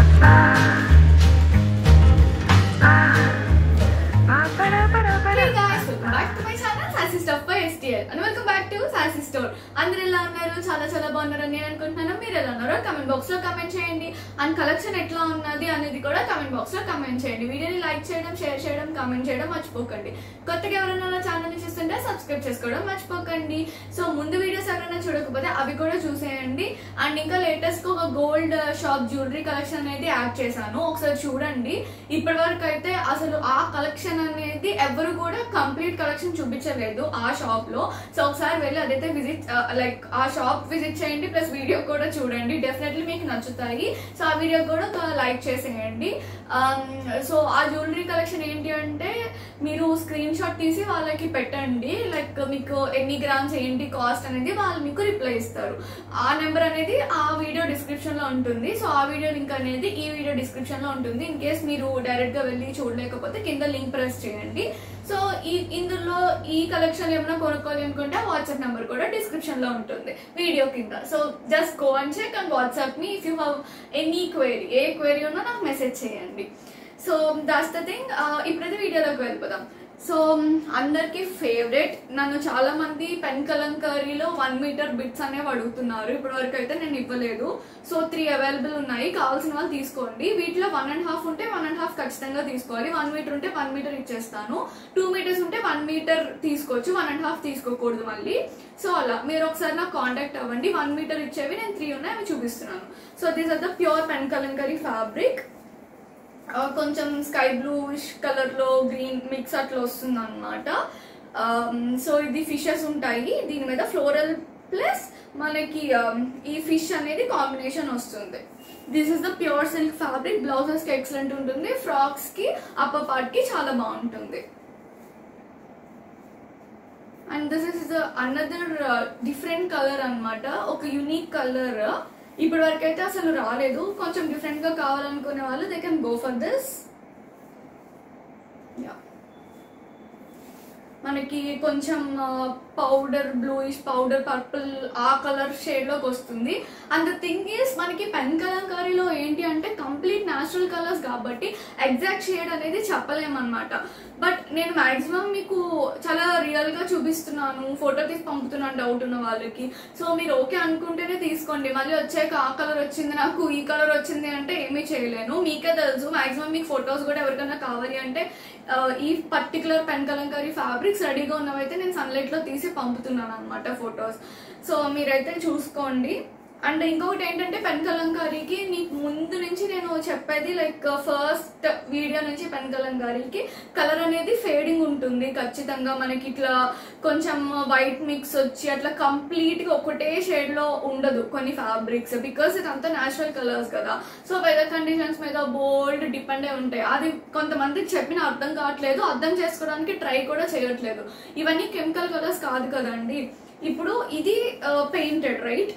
Hey guys, welcome back to my channel Sassy Stuff by STL and welcome back to Sassy Store. అందరు ఎలా ఉన్నారు చాలా చాలా బాగున్నారు అని నేను అనుకుంటున్నాను మీరు ఎలా ఉన్నారో కమెంట్ బాక్స్ లో కమెంట్ చేయండి అండ్ కలెక్షన్ ఎట్లా ఉన్నది అనేది కూడా కమెంట్ బాక్స్ లో కమెంట్ చేయండి వీడియోని లైక్ చేయడం షేర్ చేయడం కమెంట్ చేయడం మర్చిపోకండి కొత్తగా ఎవరైనా నా ఛానల్ చూస్తుంటే సబ్స్క్రైబ్ చేసుకోవడం మర్చిపోకండి సో ముందు వీడియోస్ ఎవరైనా చూడకపోతే అవి కూడా చూసేయండి అండ్ ఇంకా లేటెస్ట్ ఒక గోల్డ్ షాప్ జ్యువెలరీ కలెక్షన్ అనేది యాడ్ చేశాను ఒకసారి చూడండి ఇప్పటి వరకు అయితే అసలు ఆ కలెక్షన్ అనేది ఎవరు కూడా కంప్లీట్ కలెక్షన్ చూపించలేదు ఆ షాప్ లో సో ఒకసారి వెళ్ళి అదైతే విజిట్ లైక్ ఆ షాప్ విజిట్ చేయండి ప్లస్ వీడియో కూడా చూడండి డెఫినెట్లీ మీకు నచ్చుతాయి సో ఆ వీడియో కూడా ఒక లైక్ చేసేయండి సో ఆ జ్యువెలరీ కలెక్షన్ ఏంటి అంటే మీరు స్క్రీన్ షాట్ తీసి వాళ్ళకి పెట్టండి లైక్ మీకు ఎన్ని గ్రామ్స్ ఏంటి కాస్ట్ అనేది వాళ్ళు మీకు రిప్లై ఇస్తారు ఆ నెంబర్ అనేది ఆ వీడియో డిస్క్రిప్షన్ లో ఉంటుంది సో ఆ వీడియో లింక్ అనేది ఈ వీడియో డిస్క్రిప్షన్ లో ఉంటుంది ఇన్ కేస్ మీరు డైరెక్ట్ గా వెళ్ళి చూడలేకపోతే కింద లింక్ ప్రెస్ చేయండి సో ఈ ఇందులో ఈ కలెక్షన్ ఏమైనా కొనుక్కోవాలి అనుకుంటే వాట్సాప్ నెంబర్ కూడా డిస్క్రిప్షన్ లో ఉంటుంది వీడియో కింద so just go and check and WhatsApp మీ if you have any query ఏ క్వైరీ ఉన్నా నాకు మెసేజ్ చేయండి సో దాట్స్ ద థింగ్ ఇప్పుడైతే వీడియోలోకి వెళ్ళిపోదాం సో అందరికి ఫేవరెట్ నన్ను చాలా మంది పెన్ కలంకారీలో వన్ మీటర్ బిట్స్ అనేవి అడుగుతున్నారు ఇప్పటి వరకు అయితే నేను ఇవ్వలేదు సో త్రీ అవైలబుల్ ఉన్నాయి కావాల్సిన వాళ్ళు తీసుకోండి వీటిలో వన్ అండ్ హాఫ్ ఉంటే వన్ అండ్ హాఫ్ ఖచ్చితంగా తీసుకోవాలి వన్ మీటర్ ఉంటే వన్ మీటర్ ఇచ్చేస్తాను టూ మీటర్స్ ఉంటే వన్ మీటర్ తీసుకోవచ్చు వన్ అండ్ హాఫ్ తీసుకోకూడదు మళ్ళీ సో అలా మీరు ఒకసారి నాకు కాంటాక్ట్ అవ్వండి వన్ మీటర్ ఇచ్చేవి నేను త్రీ ఉన్నాయి అవి చూపిస్తున్నాను so these are the pure pen kalamkari fabric ఆ, కొంచెం స్కై బ్లూష్ కలర్ లో గ్రీన్ మిక్స్ అట్లా వస్తుంది అనమాట సో ఇది ఫిషెస్ ఉంటాయి దీని మీద ఫ్లోరల్ ప్లస్ మనకి um, ఈ ఫిష్ అనేది కాంబినేషన్ వస్తుంది this is the pure silk fabric blouses కి ఎక్సలెంట్ ఉంటుంది ఫ్రాక్స్ కి అప్పర్ పార్ట్ కి చాలా బాగుంటుంది and this is another different colour అన్నమాట ఒక యునిక్ కలర్ ఇప్పటి వరకు అయితే అసలు రాలేదు కొంచెం డిఫరెంట్ గా కావాలనుకునే వాళ్ళు they can go for this yeah మనకి కొంచెం పౌడర్ బ్లూయిష్ పౌడర్ పర్పుల్ ఆ కలర్ షేడ్ లోకి వస్తుంది అండ్ ద థింగ్ ఈస్ మనకి పెన్ కలంకారీలో ఏంటి అంటే కంప్లీట్ న్యాచురల్ కలర్స్ కాబట్టి ఎగ్జాక్ట్ షేడ్ అనేది చెప్పలేమన్నమాట బట్ నేను మాక్సిమం మీకు చాలా రియల్ గా చూపిస్తున్నాను ఫోటో తీసి పంపుతున్నాను డౌట్ ఉన్న వాళ్ళకి సో మీరు ఓకే అనుకుంటేనే తీసుకోండి మళ్ళీ వచ్చాక ఆ కలర్ వచ్చింది నాకు ఈ కలర్ వచ్చింది అంటే ఏమీ చేయలేను మీకే తెలుసు మాక్సిమం మీకు ఫొటోస్ కూడా ఎవరికైనా కావాలి అంటే ఆ, ఈ పర్టికులర్ పెన్ కలంకారీ ఫ్యాబ్రిక్స్ రెడీగా ఉన్నవైతే నేను సన్లైట్ లో తీసి పంపుతున్నాను అనమాట ఫొటోస్ సో మీరైతే చూసుకోండి అండ్ ఇంకొకటి ఏంటంటే పెన్ కలంకారీకి నీకు ముందు నుంచి నేను చెప్పేది లైక్ ఫస్ట్ వీడియో నుంచి పెన్ కలంకారీకి కలర్ అనేది ఫేడింగ్ ఉంటుంది ఖచ్చితంగా మనకి ఇట్లా కొంచెం వైట్ మిక్స్ వచ్చి అట్లా కంప్లీట్ గా ఒకటే షేడ్ లో ఉండదు కొన్ని ఫ్యాబ్రిక్స్ బికాస్ ఇదంతా న్యాచురల్ కలర్స్ కదా సో వెదర్ కండిషన్స్ మీద బోల్డ్ డిపెండ్ అయి ఉంటాయి అది కొంతమందికి చెప్పిన అర్థం కావట్లేదు అర్థం చేసుకోవడానికి ట్రై కూడా చేయట్లేదు ఇవన్నీ కెమికల్ కలర్స్ కాదు కదండి ఇప్పుడు ఇది painted right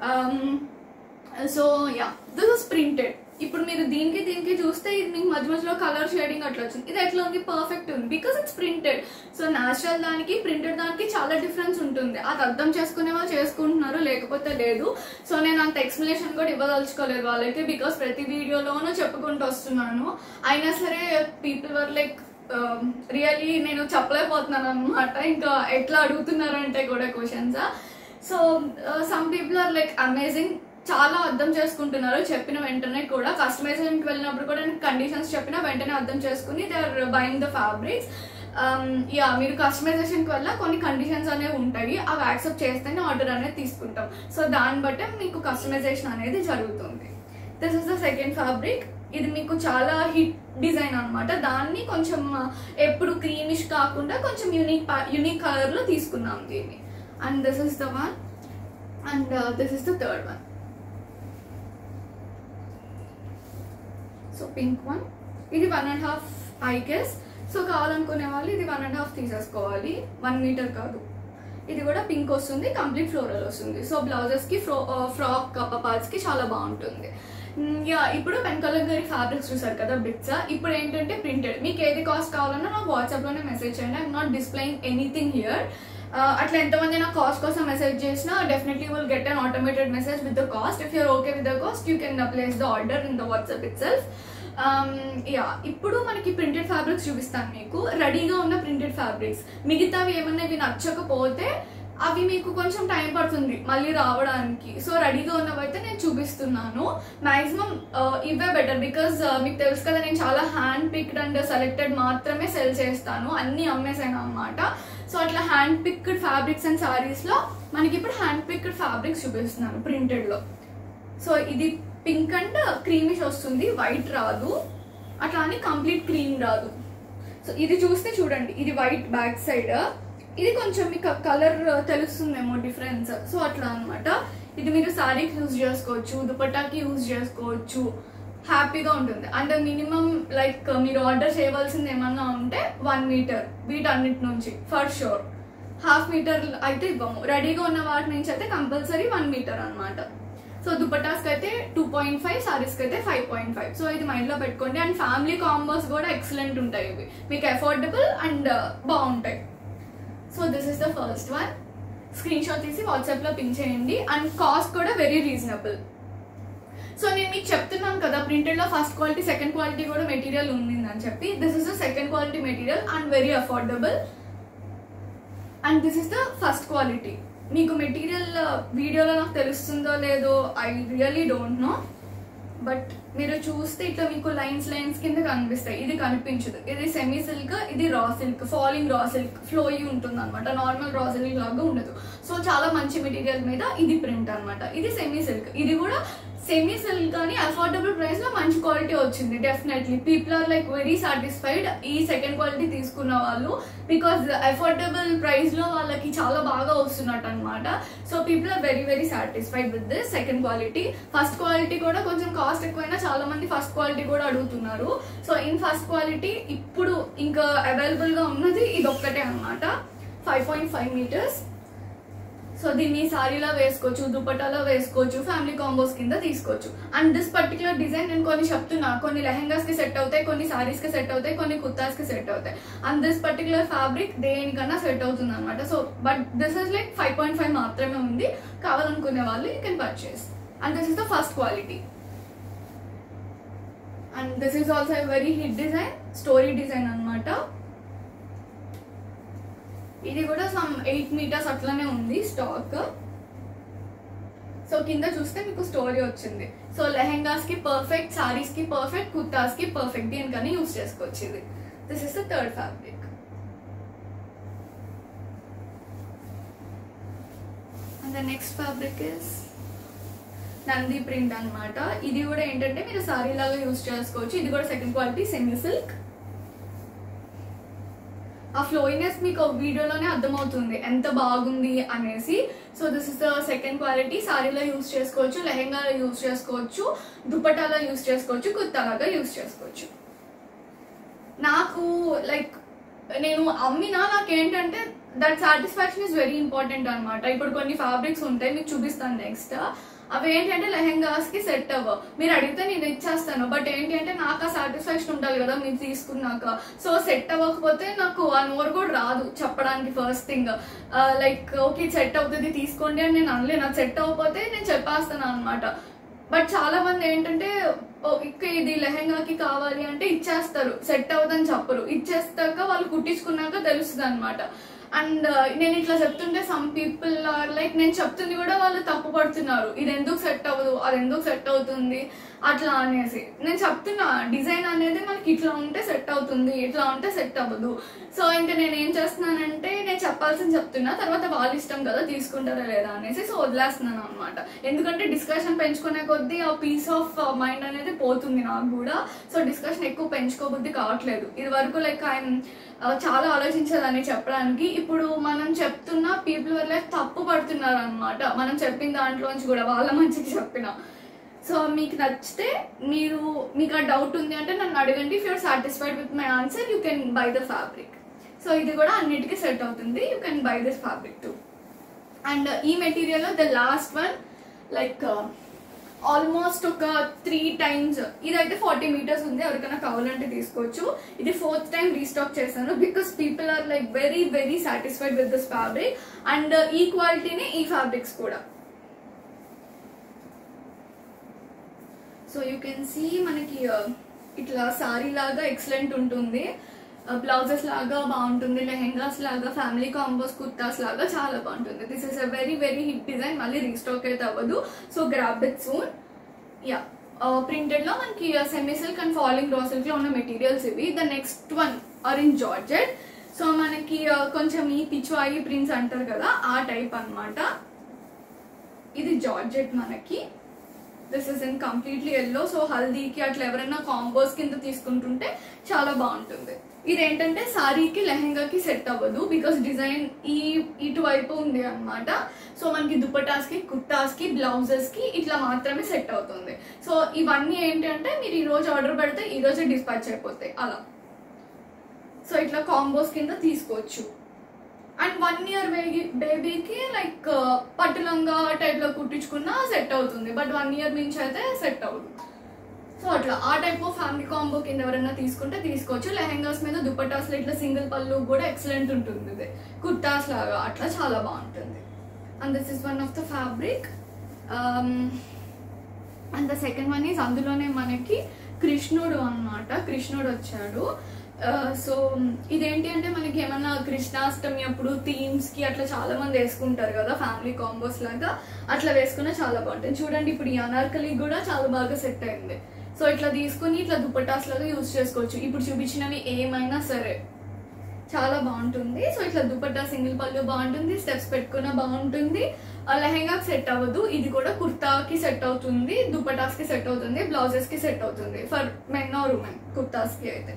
so yeah this is printed ఇప్పుడు మీరు దీనికి దీనికి చూస్తే ఇది మీకు మధ్య మధ్యలో కలర్ షేడింగ్ అట్లా వచ్చింది ఇది ఎట్లా ఉంది పర్ఫెక్ట్ ఉంది because it's printed so natural దానికి ప్రింటెడ్ దానికి చాలా డిఫరెన్స్ ఉంటుంది అది అర్థం చేసుకునే వాళ్ళు చేసుకుంటున్నారు లేకపోతే లేదు సో నేను అంత ఎక్స్ప్లెనేషన్ కూడా ఇవ్వదలుచుకోలేదు వాళ్ళకి బికాస్ ప్రతి వీడియోలోనూ చెప్పుకుంటూ వస్తున్నాను అయినా సరే పీపుల్ వర్ లైక్ రియలీ నేను చెప్పలేకపోతున్నాను అనమాట ఇంకా ఎట్లా అడుగుతున్నారంటే కూడా questions so some people are like amazing చాలా అర్థం చేసుకుంటున్నారు చెప్పిన వెంటనే కూడా కస్టమైజేషన్కి వెళ్ళినప్పుడు కూడా కండిషన్స్ చెప్పిన వెంటనే అర్థం చేసుకుని they are buying the fabrics yeah మీరు కస్టమైజేషన్కి వల్ల కొన్ని కండిషన్స్ అనేవి ఉంటాయి అవి యాక్సెప్ట్ చేస్తేనే ఆర్డర్ అనేది తీసుకుంటాం సో దాన్ని బట్టే మీకు కస్టమైజేషన్ అనేది జరుగుతుంది this is the second fabric ఇది మీకు చాలా హిట్ డిజైన్ అన్నమాట దాన్ని కొంచెం ఆ, ఎప్పుడు క్రీమిష్ కాకుండా కొంచెం యూనిక్ యూనిక్ కలర్ లో తీసుకున్నాం దీన్ని and this is the one and this is the third one so pink one ఇది one and half I guess so కావాలనుకునే వాళ్ళు ఇది వన్ అండ్ హాఫ్ తీసేసుకోవాలి వన్ మీటర్ కాదు ఇది కూడా పింక్ వస్తుంది కంప్లీట్ ఫ్లోరల్ వస్తుంది సో బ్లౌజెస్ కి ఫ్రో ఫ్రాక్ పార్ట్స్ కి చాలా బాగుంటుంది యా ఇప్పుడు పెన్ కలంకారీ ఫ్యాబ్రిక్స్ చూసారు కదా బిట్స్ ఇప్పుడు ఏంటంటే ప్రింటెడ్ మీకు ఏది కాస్ట్ కావాలన్నా నాకు వాట్సాప్ లోనే మెసేజ్ చేయండి I'm not displaying anything here అట్లా ఎంతమంది నా కాస్ట్ కోసం మెసేజ్ చేసినా definitely will get an automated message with the cost if you're okay with the cost you can place the order in the WhatsApp itself yeah ఇప్పుడు మనకి printed fabrics చూపిస్తాను మీకు రెడీగా ఉన్న ప్రింటెడ్ ఫ్యాబ్రిక్స్ మిగతావి ఏమన్నా ఇవి నచ్చకపోతే అవి మీకు కొంచెం టైం పడుతుంది మళ్ళీ రావడానికి సో రెడీగా ఉన్నవైతే నేను చూపిస్తున్నాను మాక్సిమం ఇవే బెటర్ బికాజ్ మీకు తెలుసు కదా నేను చాలా హ్యాండ్ పిక్డ్ అండ్ సెలెక్టెడ్ మాత్రమే సెల్ చేస్తాను అన్ని అమ్మేసాను అనమాట సో అట్లా hand picked fabrics and sarees లో మనకి ఇప్పుడు హ్యాండ్ పిక్డ్ ఫ్యాబ్రిక్స్ చూపిస్తున్నాను ప్రింటెడ్ లో సో ఇది పింక్ అండ్ క్రీమిష్ వస్తుంది వైట్ రాదు అట్లా అని కంప్లీట్ క్రీమ్ రాదు సో ఇది చూస్తే చూడండి ఇది వైట్ బ్యాక్ సైడ్ ఇది కొంచెం మీకు కలర్ తెలుస్తుందేమో డిఫరెన్స్ సో అట్లా అన్నమాట ఇది మీరు శారీకి యూజ్ చేసుకోవచ్చు దుపట్టాకి యూజ్ చేసుకోవచ్చు హ్యాపీగా ఉంటుంది అండ్ మినిమం లైక్ మీరు ఆర్డర్ చేయవలసింది ఏమన్నా ఉంటే వన్ మీటర్ వీటన్నిటి నుంచి ఫర్ షూర్ హాఫ్ మీటర్ అయితే ఇవ్వము రెడీగా ఉన్న వాటి నుంచి అయితే కంపల్సరీ వన్ మీటర్ అన్నమాట సో దుపటాస్కి అయితే టూ పాయింట్ ఫైవ్ సారీస్కి అయితే ఫైవ్ పాయింట్ ఫైవ్ సో ఇది మైండ్లో పెట్టుకోండి అండ్ ఫ్యామిలీ కాంబోస్ కూడా ఎక్సలెంట్ ఉంటాయి ఇవి మీకు అఫోర్డబుల్ అండ్ బాగుంటాయి so this is the first one screen shot తీసి వాట్సాప్లో పింక్ చేయండి అండ్ కాస్ట్ కూడా వెరీ రీజనబుల్ సో నేను మీకు చెప్తున్నాను కదా ప్రింటెడ్ లో ఫస్ట్ క్వాలిటీ సెకండ్ క్వాలిటీ కూడా మెటీరియల్ ఉండిందని చెప్పి this is the second quality material and very affordable and this is the first quality మీకు మెటీరియల్ వీడియోలో నాకు తెలుస్తుందో లేదో I really don't know but మీరు చూస్తే ఇట్లా మీకు లైన్స్ లైన్స్ కింద కనిపిస్తాయి ఇది కనిపించదు ఇది సెమీ సిల్క్ ఇది raw silk falling raw silk flowy ఉంటుంది అనమాట నార్మల్ రా సిల్క్ లాగా ఉండదు సో చాలా మంచి మెటీరియల్ మీద ఇది ప్రింట్ అన్నమాట ఇది సెమీ సిల్క్ ఇది కూడా సెమీ సిల్క్ అని అఫోర్డబుల్ ప్రైస్ లో మంచి క్వాలిటీ వచ్చింది definitely people are like very satisfied ఈ సెకండ్ క్వాలిటీ తీసుకున్న వాళ్ళు బికాస్ అఫోర్డబుల్ ప్రైస్ లో వాళ్ళకి చాలా బాగా వస్తున్నట్టు అనమాట so people are very very satisfied with this second quality first quality కూడా కొంచెం కాస్ట్ ఎక్కువైనా చాలా మంది ఫస్ట్ క్వాలిటీ కూడా అడుగుతున్నారు సో ఇన్ ఫస్ట్ క్వాలిటీ ఇప్పుడు ఇంకా అవైలబుల్ గా ఉన్నది ఇది ఒక్కటే అనమాట five point five metres so దీన్ని సారీలో వేసుకోవచ్చు దుపట్టాలో వేసుకోవచ్చు ఫ్యామిలీ కాంబోస్ కింద తీసుకోవచ్చు అండ్ దిస్ పర్టికులర్ డిజైన్ నేను కొన్ని చెప్తున్నా కొన్ని లెహెంగాస్ కి సెట్ అవుతాయి కొన్ని సారీస్ కి సెట్ అవుతాయి కొన్ని కుర్తాస్ కి సెట్ అవుతాయి అండ్ దిస్ పర్టికులర్ ఫ్యాబ్రిక్ దేనికన్నా సెట్ అవుతుంది అనమాట so but this is like five point five మాత్రమే ఉంది కావాలనుకునే వాళ్ళు you can purchase and this is the first quality and this is also very hit design story design అన్నమాట ఇది కూడా సమ్ ఎయిట్ మీటర్స్ అట్లనే ఉంది స్టాక్ సో కింద చూస్తే మీకు స్టోరీ వచ్చింది సో లెహెంగాస్ కి పర్ఫెక్ట్ సారీస్ కి పర్ఫెక్ట్ కుర్తాస్ కి పర్ఫెక్ట్ దీనికని యూస్ చేసుకోవచ్చు ఇది this is the third fabric and the next fabric is Nandi print అన్నమాట ఇది కూడా ఏంటంటే మీరు సారీ లాగా యూస్ చేసుకోవచ్చు ఇది కూడా సెకండ్ క్వాలిటీ సెమీ సిల్క్ ఆ ఫ్లోయినెస్ మీకు వీడియోలోనే అర్థమవుతుంది ఎంత బాగుంది అనేసి so this is the second quality సారీలో యూస్ చేసుకోవచ్చు లెహెంగాలో యూస్ చేసుకోవచ్చు దుపట్టాలో యూస్ చేసుకోవచ్చు కుర్తాలాగా యూస్ చేసుకోవచ్చు నాకు లైక్ నేను అమ్మినా నాకేంటంటే that satisfaction is very important అనమాట ఇప్పుడు కొన్ని ఫ్యాబ్రిక్స్ ఉంటాయి మీకు చూపిస్తాను నెక్స్ట్ అవి ఏంటంటే లెహెంగాస్ కి సెట్ అవ్వ మీరు అడిగితే నేను ఇచ్చేస్తాను బట్ ఏంటి అంటే నాకు ఆ సాటిస్ఫాక్షన్ ఉండాలి కదా మీరు తీసుకున్నాక సో సెట్ అవ్వకపోతే నాకు ఆ నోరు కూడా రాదు చెప్పడానికి first thing like okay set అవుతుంది తీసుకోండి అని నేను అనలే నాకు సెట్ అవ్వకపోతే నేను చెప్పేస్తాను అనమాట బట్ చాలా మంది ఏంటంటే "ఓ, ఇక్క ఇది లెహెంగాకి కావాలి అంటే ఇచ్చేస్తారు సెట్ అవుదని చెప్పరు ఇచ్చేస్తాక వాళ్ళు కుట్టించుకున్నాక తెలుస్తుంది అనమాట అండ్ నేను ఇట్లా చెప్తుంటే సమ్ పీపుల్ ఆర్ లైక్ నేను చెప్తుంది కూడా వాళ్ళు తప్పు పడుతున్నారు ఇది ఎందుకు సెట్ అవ్వదు అది ఎందుకు సెట్ అవుతుంది అట్లా అనేసి నేను చెప్తున్నా డిజైన్ అనేది మనకి ఇట్లా ఉంటే సెట్ అవుతుంది ఇట్లా ఉంటే సెట్ అవ్వదు సో ఇంకా నేను ఏం చేస్తున్నానంటే నేను చెప్పాల్సింది చెప్తున్నా తర్వాత వాళ్ళ ఇష్టం కదా తీసుకుంటారా లేదా అనేసి సో వదిలేస్తున్నాను అనమాట ఎందుకంటే డిస్కషన్ పెంచుకునే కొద్దీ ఆ పీస్ ఆఫ్ మైండ్ అనేది పోతుంది నాకు కూడా సో డిస్కషన్ ఎక్కువ పెంచుకోబుద్ధి కావట్లేదు ఇది వరకు లైక్ ఆయన ఆ, చాలా ఆలోచించాలని చెప్పడానికి ఇప్పుడు మనం చెప్తున్న పీపుల్ వల్ల తప్పు పడుతున్నారు అనమాట మనం చెప్పిన దాంట్లోంచి కూడా వాళ్ళ మంచికి చెప్పిన సో మీకు నచ్చితే మీరు మీకు ఆ డౌట్ ఉంది అంటే నన్ను అడగండి if you're satisfied with my answer you can buy the fabric so ఇది కూడా అన్నిటికీ సెట్ అవుతుంది you can buy this fabric too and ఈ material the last one like almost ఒక త్రీ టైమ్స్ ఇదైతే ఫార్టీ మీటర్స్ ఉంది ఎవరికైనా కావాలంటే తీసుకోవచ్చు ఇది ఫోర్త్ టైం రీస్టాక్ చేశాను because people are like very very satisfied with this fabric and ఈ క్వాలిటీని ఈ ఫ్యాబ్రిక్స్ కూడా సో యూ కెన్ సీ మనకి uh, ఇట్లా సారీ లాగా ఎక్సలెంట్ ఉంటుంది బ్లౌజెస్ లాగా బాగుంటుంది లెహెంగాస్ లాగా ఫ్యామిలీ కాంబోస్ కుర్తాస్ లాగా చాలా బాగుంటుంది this is a very very hit design మళ్ళీ రీస్టాక్ అయితే అవ్వదు so grab it soon yeah printed లో మనకి semi silk and falling raw silk లో ఉన్న మెటీరియల్స్ ఇవి the next one are in georgette so మనకి uh, కొంచెం ఈ పిచ్వాయి ప్రింట్స్ అంటారు కదా ఆ టైప్ అన్నమాట ఇది జార్జెట్ మనకి this is in completely yellow so హల్దీకి అట్లా ఎవరైనా కాంబోస్ కింద తీసుకుంటుంటే చాలా బాగుంటుంది ఇది ఏంటంటే సారీకి లెహెంగాకి సెట్ అవ్వదు బికాస్ డిజైన్ ఈ ఇటువైపు ఉంది అన్నమాట సో మనకి దుపటాస్ కి కుర్తాస్ కి బ్లౌజెస్ కి ఇట్లా మాత్రమే సెట్ అవుతుంది సో ఇవన్నీ ఏంటి అంటే మీరు ఈ రోజు ఆర్డర్ పెడితే ఈ రోజే డిస్పాచ్ అయిపోతాయి అలా సో ఇట్లా కాంబోస్ కింద తీసుకోవచ్చు అండ్ వన్ ఇయర్ బేబీకి లైక్ పట్టు లంగా టైప్ లో కుట్టించుకున్నా సెట్ అవుతుంది బట్ వన్ ఇయర్ నుంచి అయితే సెట్ అవ్వదు సో అట్లా ఆ టైప్ ఆఫ్ ఫ్యామిలీ కాంబో కింద ఎవరైనా తీసుకుంటే తీసుకోవచ్చు లెహెంగాస్ మీద దుపట్టాస్ ఇట్లా సింగిల్ పళ్ళు కూడా ఎక్సలెంట్ ఉంటుంది ఇది కుర్తాస్ లాగా అట్లా చాలా బాగుంటుంది and this is one of the fabric and the second one is అందులోనే మనకి కృష్ణుడు అన్నమాట కృష్ణుడు వచ్చాడు సో ఇదేంటి అంటే మనకి ఏమన్నా కృష్ణాష్టమి అప్పుడు థీమ్స్ కి అట్లా చాలా మంది వేసుకుంటారు కదా ఫ్యామిలీ కాంబోస్ లాగా అట్లా వేసుకున్నా చాలా బాగుంటుంది చూడండి ఇప్పుడు ఈ అనార్కలి కూడా చాలా బాగా సెట్ అయింది సో ఇట్లా తీసుకుని ఇట్లా దుపటాస్ లాగా యూజ్ చేసుకోవచ్చు ఇప్పుడు చూపించినవి ఏమైనా సరే చాలా బాగుంటుంది సో ఇట్లా దుపట్టా సింగిల్ పళ్ళు బాగుంటుంది స్టెప్స్ పెట్టుకున్న బాగుంటుంది ఆ లెహెంగాకి సెట్ అవ్వదు ఇది కూడా కుర్తాకి సెట్ అవుతుంది దుపటాస్ కి సెట్ అవుతుంది బ్లౌజెస్ కి సెట్ అవుతుంది for men or women kurtas కి అయితే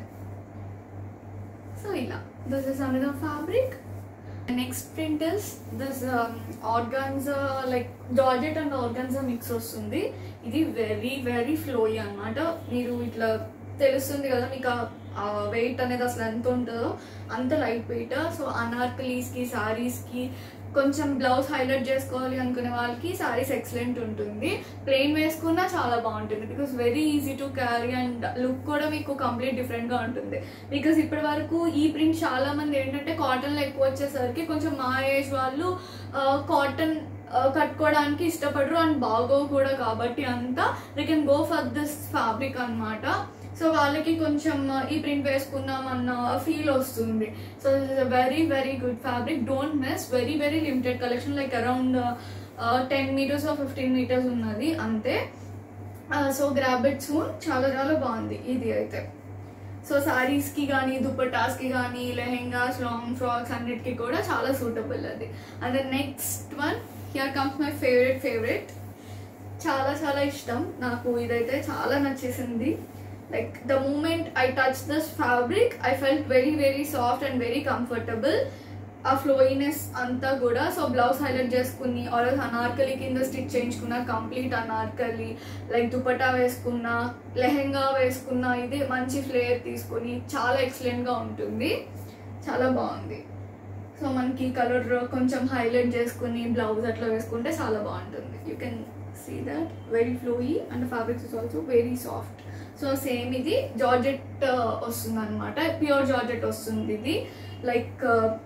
సో ఇలా this is another fabric next print is this organza like georgette and organza mix వస్తుంది ఇది వెరీ వెరీ ఫ్లోయీ అన్నమాట మీరు ఇట్లా తెలుస్తుంది కదా మీకు ఆ వెయిట్ అనేది అసలు ఎంత ఉంటుందో అంత లైట్ వెయిట్ సో అనార్కలీస్కి సారీస్కి కొంచెం బ్లౌజ్ హైలైట్ చేసుకోవాలి అనుకునే వాళ్ళకి సారీస్ ఎక్సలెంట్ ఉంటుంది ప్లెయిన్ వేసుకున్నా చాలా బాగుంటుంది because very easy to carry and look కూడా మీకు కంప్లీట్ డిఫరెంట్గా ఉంటుంది బికాస్ ఇప్పటి వరకు ఈ ప్రింట్ చాలా మంది ఏంటంటే కాటన్లో ఎక్కువ వచ్చేసరికి కొంచెం మా ఏజ్ వాళ్ళు కాటన్ కట్టుకోవడానికి ఇష్టపడరు అండ్ బాగోవు కూడా కాబట్టి అంతా they can go for this fabric అన్నమాట సో వాళ్ళకి కొంచెం ఈ ప్రింట్ వేసుకున్నాం అన్న ఫీల్ వస్తుంది so this is a very very good fabric don't miss very very limited collection like around ten metres fifteen metres ఉన్నది అంతే సో గ్రాబ్ ఇట్ సూన్ చాలా చాలా బాగుంది ఇది అయితే సో సారీస్ కి కానీ దుపటాస్ కి కానీ లెహెంగాస్ లాంగ్ ఫ్రాక్స్ అన్నిటికీ కూడా చాలా సూటబుల్ అది and next one here comes my favourite favourite చాలా చాలా ఇష్టం నాకు ఇదైతే చాలా నచ్చేసింది like the moment I touch this fabric I felt very very soft and very comfortable ఆ ఫ్లోయినెస్ అంతా కూడా సో బ్లౌజ్ హైలైట్ చేసుకుని ఆర్ అనార్కలి కింద స్టిచ్ చేయించుకున్న కంప్లీట్ అనార్కలి లైక్ దుపట్టా వేసుకున్న లెహెంగా వేసుకున్న ఇది మంచి ఫ్లేయర్ తీసుకొని చాలా ఎక్సలెంట్గా ఉంటుంది చాలా బాగుంది సో మనకి కలర్ కొంచెం హైలైట్ చేసుకుని బ్లౌజ్ అట్లా వేసుకుంటే చాలా బాగుంటుంది you can see that very flowy and fabrics is also very soft so same ఇది జార్జెట్ వస్తుంది అనమాట ప్యూర్ జార్జెట్ వస్తుంది ఇది లైక్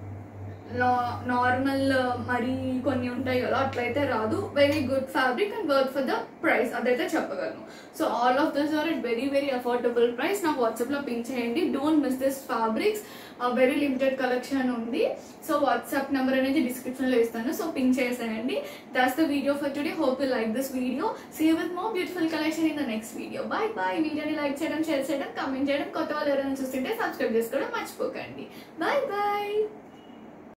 నార్మల్ మరి కొన్ని ఉంటాయి కదా అట్లయితే రాదు very good fabric and work for the price అదైతే చెప్పగలను so all of this are at very very affordable price నాకు వాట్సాప్లో పింక్ చేయండి don't miss this fabrics very limited collection ఉంది సో వాట్సాప్ నెంబర్ అనేది డిస్క్రిప్షన్లో ఇస్తాను సో పింక్ చేసేయండి that's the video for today hope you like this video see with more beautiful collection in the next video bye bye వీడియోని like చేయడం share చేయడం comment చేయడం కొత్త వాళ్ళు ఎవరైనా చూస్తుంటే సబ్స్క్రైబ్ చేసుకోవడం మర్చిపోకండి బాయ్ బాయ్